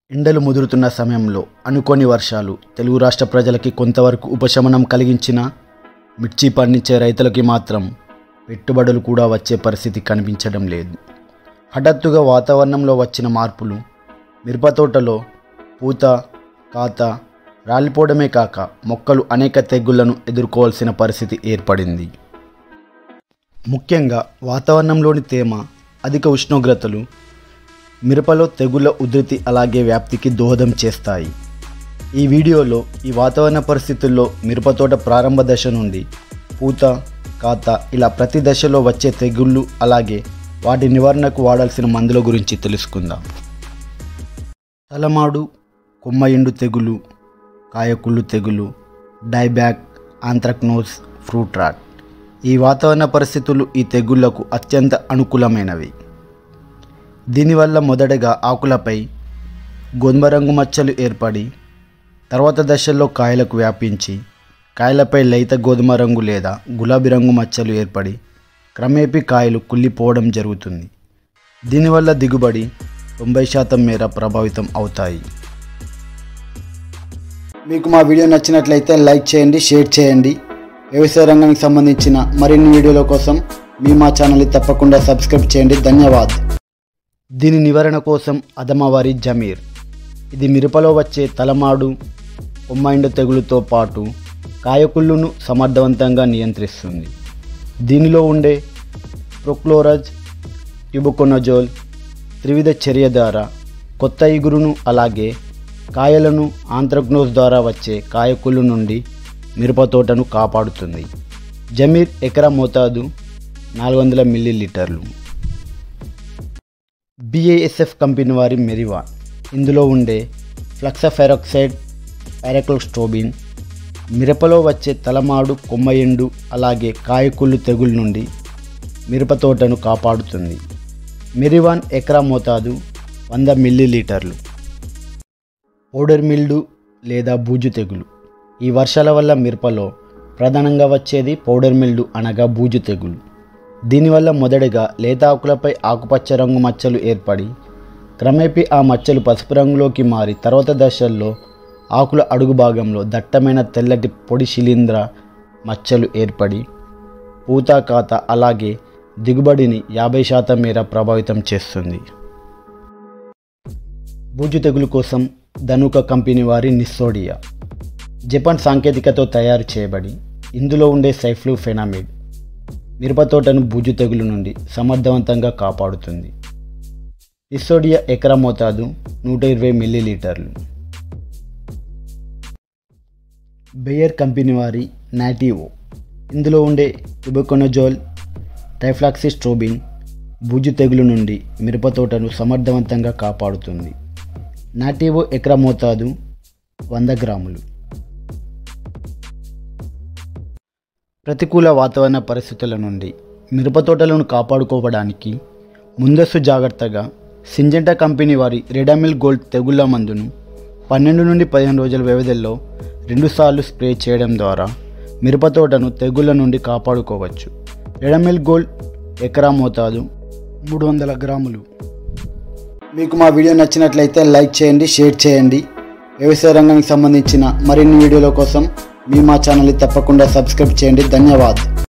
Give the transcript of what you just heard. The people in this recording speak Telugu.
ఎండలు ముదురుతున్న సమయంలో అనుకోని వర్షాలు తెలుగు రాష్ట్ర ప్రజలకి కొంతవరకు ఉపశమనం కలిగించిన మిర్చి పండించే రైతులకి మాత్రం పెట్టుబడులు కూడా వచ్చే పరిస్థితి కనిపించడం లేదు హఠాత్తుగా వాతావరణంలో వచ్చిన మార్పులు మిరప తోటలో పూత కాత రాలిపోవడమే కాక మొక్కలు అనేక తెగుళ్లను ఎదుర్కోవాల్సిన పరిస్థితి ఏర్పడింది ముఖ్యంగా వాతావరణంలోని తేమ అధిక ఉష్ణోగ్రతలు మిరపలో తెగుళ్ళ ఉధృతి అలాగే వ్యాప్తికి దోహదం చేస్తాయి ఈ వీడియోలో ఈ వాతావరణ పరిస్థితుల్లో మిరప తోట ప్రారంభ దశ నుండి పూత కాత ఇలా ప్రతి దశలో వచ్చే తెగుళ్ళు అలాగే వాటి నివారణకు వాడాల్సిన మందుల గురించి తెలుసుకుందాం తలమాడు కొమ్మ ఎండు తెగులు కాయకుళ్ళు తెగులు డైబ్యాక్ ఆంథ్రక్నోస్ ఫ్రూట్ రాట్ ఈ వాతావరణ పరిస్థితులు ఈ తెగుళ్లకు అత్యంత అనుకూలమైనవి దీనివల్ల మొదటగా ఆకులపై గోధుమ రంగు మచ్చలు ఏర్పడి తర్వాత దశల్లో కాయలకు వ్యాపించి కాయలపై లేత గోధుమ రంగు లేదా గులాబీ రంగు మచ్చలు ఏర్పడి క్రమేపీ కాయలు కుళ్ళిపోవడం జరుగుతుంది దీనివల్ల దిగుబడి తొంభై శాతం మేర ప్రభావితం అవుతాయి మీకు మా వీడియో నచ్చినట్లయితే లైక్ చేయండి షేర్ చేయండి వ్యవసాయ రంగానికి సంబంధించిన మరిన్ని వీడియోల కోసం మీ మా ఛానల్ని తప్పకుండా సబ్స్క్రైబ్ చేయండి ధన్యవాద్ దీని నివారణ కోసం అదమవారి జమీర్ ఇది మిరపలో వచ్చే తలమాడు కొమ్మైండు తెగులుతో పాటు కాయకుళ్ళును సమర్థవంతంగా నియంత్రిస్తుంది దీనిలో ఉండే ప్రొక్లోరజ్ ట్యూబుకొనజోల్ త్రివిధ చర్య ద్వారా కొత్త ఇగురును అలాగే కాయలను ఆంథ్రగ్నోస్ ద్వారా వచ్చే కాయకుళ్ళు నుండి మిరప తోటను కాపాడుతుంది జమీర్ ఎకరా మోతాదు నాలుగు వందల మిల్లీలీటర్లు బిఏఎస్ఎఫ్ కంపెనీ వారి మెరివా ఇందులో ఉండే ఫ్లక్సఫెరాక్సైడ్ పారాక్లోస్ట్రోబిన్ మిరపలో వచ్చే తలమాడు కొమ్మయండు అలాగే కాయకుళ్ళు తెగులు నుండి మిరప తోటను కాపాడుతుంది మెరివాన్ ఎకరా మోతాదు వంద మిల్లీలీటర్లు పౌడర్ మిల్డు లేదా బూజు తెగులు ఈ వర్షాల వల్ల మిరపలో ప్రధానంగా వచ్చేది పౌడర్ మిల్డు అనగా బూజు తెగులు దీనివల్ల మొదటగా లేత ఆకులపై ఆకుపచ్చ రంగు మచ్చలు ఏర్పడి క్రమేపీ ఆ మచ్చలు పసుపు రంగులోకి మారి తర్వాత దశల్లో ఆకుల అడుగు భాగంలో దట్టమైన తెల్లటి పొడి శిలీంద్ర మచ్చలు ఏర్పడి పూత కాత అలాగే దిగుబడిని యాభై శాతం మేర ప్రభావితం చేస్తుంది బూజు తెగులు కోసం ధనుక కంపెనీ వారి నిస్సోడియా జపాన్ సాంకేతికతో తయారు చేయబడి ఇందులో ఉండే సైఫ్లూ ఫెనామిడ్ మిరప తోటను బూజు తెగులు నుండి సమర్థవంతంగా కాపాడుతుంది ఇసోడియా ఎకరా మోతాదు నూట ఇరవై మిల్లీలీటర్లు బెయర్ కంపెనీ వారి నాటివో ఇందులో ఉండే టుబెకొనజోల్ టైఫ్లాక్సిస్ట్రోబిన్ బూజు తెగులు నుండి మిరప తోటను సమర్థవంతంగా కాపాడుతుంది నాటివో ఎకరా మోతాదు వంద గ్రాములు ప్రతికూల వాతావరణ పరిస్థితుల నుండి మిరప తోటలను కాపాడుకోవడానికి ముందస్తు జాగ్రత్తగా సింజెంటా కంపెనీ వారి రెడామిల్ గోల్డ్ తెగుళ్ల మందును పన్నెండు నుండి పదిహేను రోజుల వ్యవధిలో రెండుసార్లు స్ప్రే చేయడం ద్వారా మిరప తోటను తెగుళ్ల నుండి కాపాడుకోవచ్చు రెడమిల్ గోల్డ్ ఎకరా మోతాదు మూడు వందల గ్రాములు మీకు మా వీడియో నచ్చినట్లయితే లైక్ చేయండి షేర్ చేయండి వ్యవసాయ రంగానికి సంబంధించిన మరిన్ని వీడియోల కోసం మీ మా ఛానల్ని తప్పకుండా సబ్స్క్రైబ్ చేయండి ధన్యవాద్